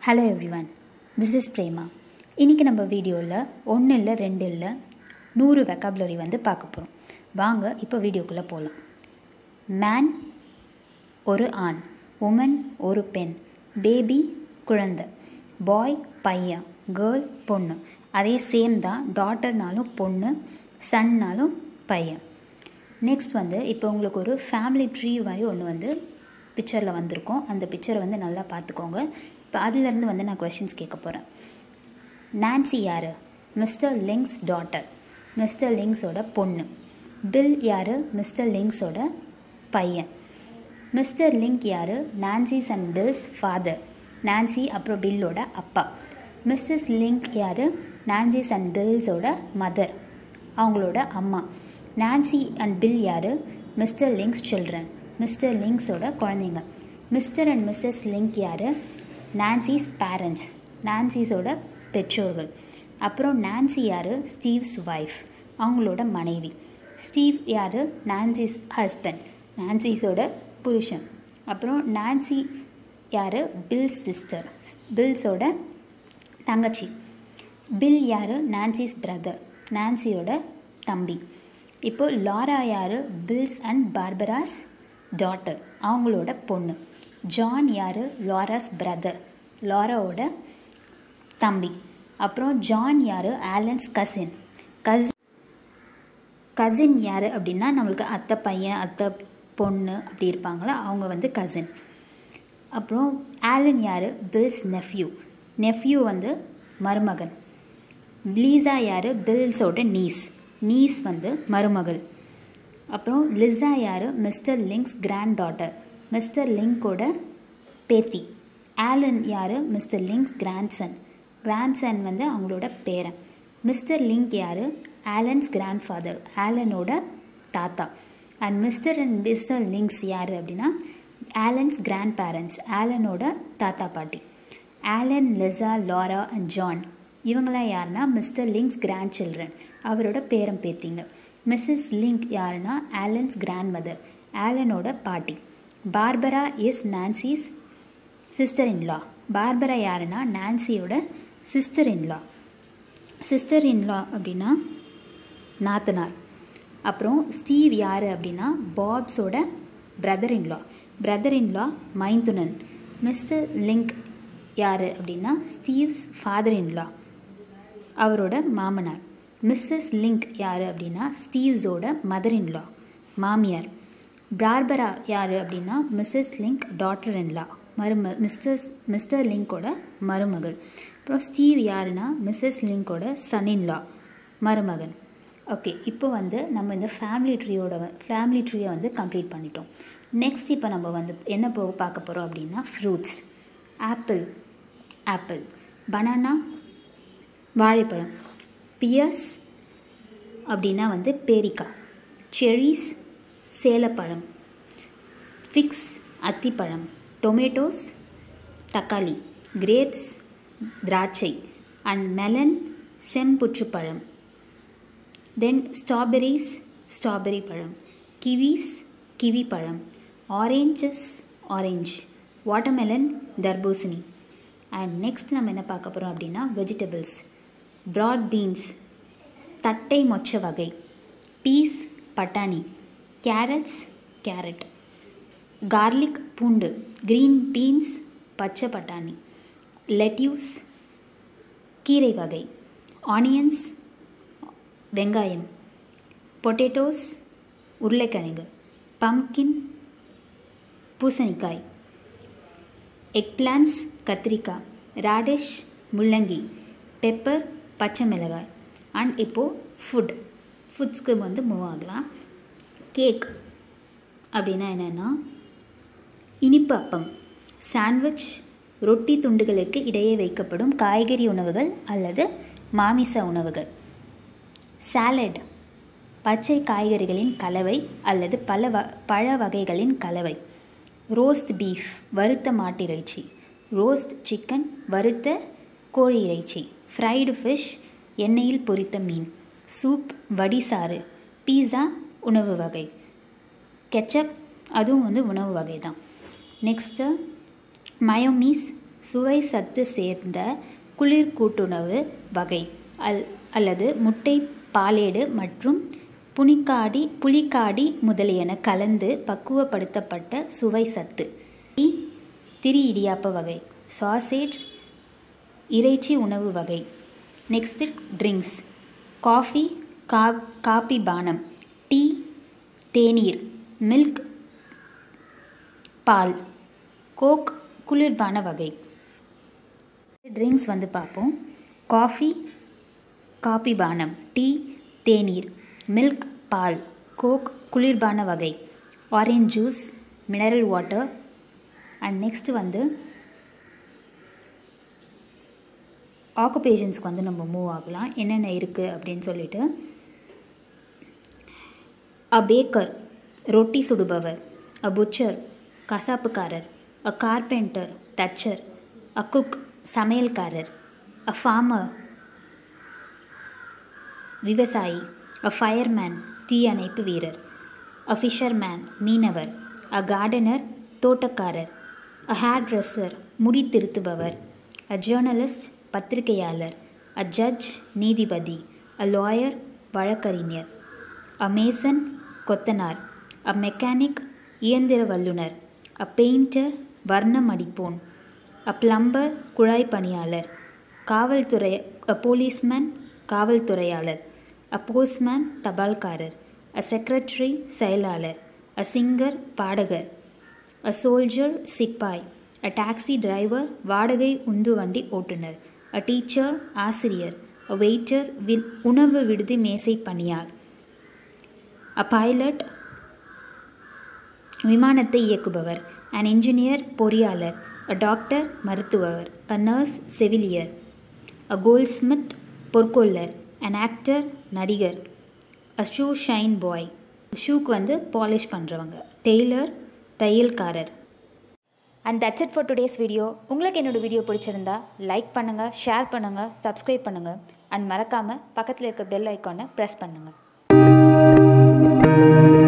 hello everyone this is Prema இன்றைக்கி நம்ம வீடியோவில் ஒன்று இல்லை ரெண்டு இல்லை நூறு வெக்காபுலரி வந்து பார்க்க போகிறோம் வாங்க இப்போ வீடியோக்குள்ளே போகலாம் மேன் ஒரு ஆண் உமன் ஒரு பெண் பேபி குழந்தை பாய் பையன் கேர்ள் பொண்ணு அதே சேம் தான் டாட்டர்னாலும் பொண்ணு சன்னாலும் பையன் நெக்ஸ்ட் வந்து இப்போ உங்களுக்கு ஒரு ஃபேமிலி ட்ரீ மாதிரி ஒன்று வந்து பிக்சரில் வந்திருக்கும் அந்த பிக்சரை வந்து நல்லா பார்த்துக்கோங்க இப்போ அதுலேருந்து வந்து நான் கொஷின்ஸ் கேட்க போகிறேன் நான்சி யார் மிஸ்டர் லிங்க்ஸ் டாட்டர் மிஸ்டர் லிங்க்ஸோட பொண்ணு பில் யார் மிஸ்டர் லிங்க்ஸோட பையன் மிஸ்டர் லிங்க் யார் Nancy's and Bill's father Nancy அப்புறம் பில்லோட அப்பா மிஸ்ஸஸ் லிங்க் யார் நான்சிஸ் அண்ட் பில்ஸோட மதர் அவங்களோட அம்மா நான்சி அண்ட் பில் யார் மிஸ்டர் லிங்க்ஸ் சில்ட்ரன் மிஸ்டர் லிங்க்ஸோட குழந்தைங்க மிஸ்டர் அண்ட் மிஸ்ஸஸ் லிங்க் யார் நான்சிஸ் பேரண்ட்ஸ் நான்சிஸோட பெற்றோர்கள் அப்புறம் நான்சி யார் ஸ்டீவ்ஸ் ஒய்ஃப் அவங்களோட மனைவி ஸ்டீவ் யார் நான்சிஸ் ஹஸ்பண்ட் நான்சிஸோட புருஷன் அப்புறம் நான்சி யார் பில் சிஸ்டர் பில்ஸோட தங்கச்சி பில் யார் நான்சிஸ் பிரதர் நான்சியோட தம்பி இப்போ லாரா யார் பில்ஸ் அண்ட் பார்பராஸ் டாட்டர் அவங்களோட பொண்ணு ஜான் யார் லாராஸ் பிரதர் லாராவோட தம்பி அப்புறம் ஜான் யார் ஆலன்ஸ் கசின் கஸ் கசின் யார் அப்படின்னா நம்மளுக்கு அத்தை பையன் அத்தை பொண்ணு அப்படி இருப்பாங்களா அவங்க வந்து கசின் அப்புறம் ஆலன் யார் பில்ஸ் நெஃப்யூ நெஃப்யூ வந்து மருமகன் லீசா யார் பில்ஸோட நீஸ் நீஸ் வந்து மருமகள் அப்புறம் லிஸா யார் Mr Links granddaughter Mr லிங்கோட பேத்தி ஆலன் யார் மிஸ்டர் லிங்க்ஸ் கிராண்ட்சன் கிராண்ட்சன் வந்து அவங்களோட பேரன் மிஸ்டர் லிங்க் யார் ஆலன்ஸ் கிராண்ட் ஃபாதர் ஆலனோட தாத்தா and Mr and Mr Links யார் அப்படின்னா ஆலன்ஸ் கிராண்ட் பேரண்ட்ஸ் ஆலனோட தாத்தா பாட்டி Alan Lisa Laura and John இவங்களாம் யாருன்னா மிஸ்டர் லிங்க்ஸ் கிராண்ட் சில்ட்ரன் அவரோட பேரம் பேத்திங்க மிஸ்ஸஸ் லிங்க் யாருன்னா ஆலன்ஸ் கிராண்ட் மதர் ஆலனோட பாட்டி Barbara is Nancy's sister in law Barbara யாருன்னா நான்சியோட சிஸ்டர் இன்லா சிஸ்டர் இன்லா அப்படின்னா நாத்தனார் அப்புறம் ஸ்டீவ் யார் அப்படின்னா பாப்ஸோட பிரதர் இன்லா பிரதர் இன்லா மைந்துனன் மிஸ்டர் லிங்க் யார் அப்படின்னா ஸ்டீவ்ஸ் ஃபாதர் இன்லா அவரோட மாமனார் மிஸ்ஸஸ் லிங்க் யார் அப்படின்னா ஸ்டீவ்ஸோட மதர் இன்லா மாமியார் பார்பரா யார் அப்படின்னா மிஸ்ஸஸ் லிங்க் டாட்டர் இன்லா மரும மிஸ்டர்ஸ் மிஸ்டர் லிங்கோட மருமகள் அப்புறம் ஸ்டீவ் யாருன்னா மிஸ்ஸஸ் லிங்கோட சன் இன்லா மருமகன் ஓகே இப்போ வந்து நம்ம இந்த ஃபேமிலி ட்ரீயோட ஃபேமிலி ட்ரீயை வந்து கம்ப்ளீட் பண்ணிட்டோம் நெக்ஸ்ட் இப்போ நம்ம வந்து என்ன போ பார்க்க போகிறோம் அப்படின்னா ஃப்ரூட்ஸ் ஆப்பிள் ஆப்பிள் பனானா வாழைப்பழம் பியர்ஸ் அப்படின்னா வந்து பேரிக்காய் செரீஸ் சேலப்பழம் ஃபிக்ஸ் அத்திப்பழம் டொமேட்டோஸ் தக்காளி கிரேப்ஸ் திராட்சை அண்ட் மெலன் செம்புற்றுப்பழம் தென் ஸ்ட்ராபெரிஸ் ஸ்ட்ராபெரி பழம் கிவிஸ் கிவி பழம் ஆரேஞ்சஸ் ஆரேஞ்ச் வாட்டர்மெலன் தர்பூசணி அண்ட் நெக்ஸ்ட் நம்ம என்ன பார்க்க போகிறோம் அப்படின்னா வெஜிடபிள்ஸ் ப்ராட் பீன்ஸ் தட்டை மொச்ச வகை பீஸ் பட்டாணி கேரட்ஸ் கேரட் கார்லிக் பூண்டு க்ரீன் பீன்ஸ் பச்சை பட்டாணி லெட்யூஸ் கீரை வகை ஆனியன்ஸ் வெங்காயம் பொட்டேட்டோஸ் உருளைக்கிழங்கு பம்கின் பூசணிக்காய் எக் பிளான்ஸ் கத்திரிக்காய் ராடிஷ் முள்ளங்கி பெப்பர் பச்சை மிளகாய் அண்ட் இப்போது ஃபுட் ஃபுட்ஸ்க்கு வந்து மூவ் ஆகலாம் கேக் அப்படின்னா என்னென்னா இனிப்பு அப்பம் சாண்ட்விச் ரொட்டி துண்டுகளுக்கு இடையே வைக்கப்படும் காய்கறி உணவுகள் அல்லது மாமிச உணவுகள் சாலட் பச்சை காய்கறிகளின் கலவை அல்லது பல வ பழ வகைகளின் கலவை ரோஸ்ட் பீஃப் வறுத்த மாட்டிறைச்சி ரோஸ்ட் சிக்கன் வறுத்த கோழி இறைச்சி ஃப்ரைடு ஃபிஷ் எண்ணெயில் பொரித்த மீன் சூப் வடிசாறு பீஸா உணவு வகை கெச்சப் அதுவும் வந்து உணவு வகை தான் நெக்ஸ்ட்டு மயோமீஸ் சுவை சத்து சேர்ந்த குளிர் கூட்டுணவு வகை அல் அல்லது முட்டை பாலேடு மற்றும் புனிக்காடி புலிக்காடி முதலியன கலந்து பக்குவப்படுத்தப்பட்ட சுவை சத்து திரி இடியாப்ப வகை சாசேஜ் இறைச்சி உணவு வகை நெக்ஸ்ட்டு ட்ரிங்க்ஸ் காஃபி கா காப்பி பானம் டீ தேநீர் மில்க் பால் கோக் குளிர்பான வகை ட்ரிங்க்ஸ் வந்து பார்ப்போம் காஃபி காபி பானம் டீ தேநீர் மில்க் பால் கோக் குளிர்பான வகை orange juice mineral water and next வந்து ஆக்குபேஷன்ஸ்க்கு வந்து நம்ம மூவ் ஆகலாம் என்னென்ன இருக்குது அப்படின்னு சொல்லிட்டு அ பேக்கர் ரொட்டி சுடுபவர் அ புச்சர் கசாப்புக்காரர் அ கார்பெண்டர் தச்சர் அ குக் சமையல்காரர் அ ஃபார்மர் விவசாயி அ ஃபயர்மேன் தீயணைப்பு வீரர் அ ஃபிஷர்மேன் மீனவர் அ கார்டனர் தோட்டக்காரர் அ ஹேர் ட்ரெஸ்ஸர் முடி திருத்துபவர் அ ஜேர்னலிஸ்ட் பத்திரிகையாளர் அ ஜட்ஜ் நீதிபதி அ லாயர் வழக்கறிஞர் அ மேசன் கொத்தனார் அ மெக்கானிக் இயந்திர வல்லுனர் அ பெயிண்டர் வர்ணம் அடிப்போன் அ பிளம்பர் குழாய் பணியாளர் காவல்துறை அ போலீஸ்மேன் காவல்துறையாளர் அ போஸ்ட்மேன் தபால்காரர் அ செக்ரட்டரி செயலாளர் அ சிங்கர் பாடகர் அ சோல்ஜர் சிப்பாய் அ டாக்ஸி டிரைவர் வாடகை உந்துவண்டி ஓட்டுநர் அ டீச்சர் ஆசிரியர் அ வெயிட்டர் வி உணவு விடுதி மேசை பணியார் அ பைலட் விமானத்தை இயக்குபவர் அன் இன்ஜினியர் பொறியாளர் அ டாக்டர் மருத்துவர் அ நர்ஸ் செவிலியர் அ கோல்ட்ஸ்மித் பொற்கொல்லர் அன் ஆக்டர் நடிகர் அ ஷூ ஷைன் பாய் ஷூக்கு வந்து பாலிஷ் பண்ணுறவங்க டெய்லர் தையல்காரர் and that's it for today's video உங்களுக்கு என்னோடய வீடியோ பிடிச்சிருந்தா லைக் பண்ணுங்கள் ஷேர் பண்ணுங்கள் சப்ஸ்கிரைப் பண்ணுங்கள் அண்ட் மறக்காமல் பக்கத்தில் இருக்க பெல் ஐக்கானை ப்ரெஸ் பண்ணுங்கள்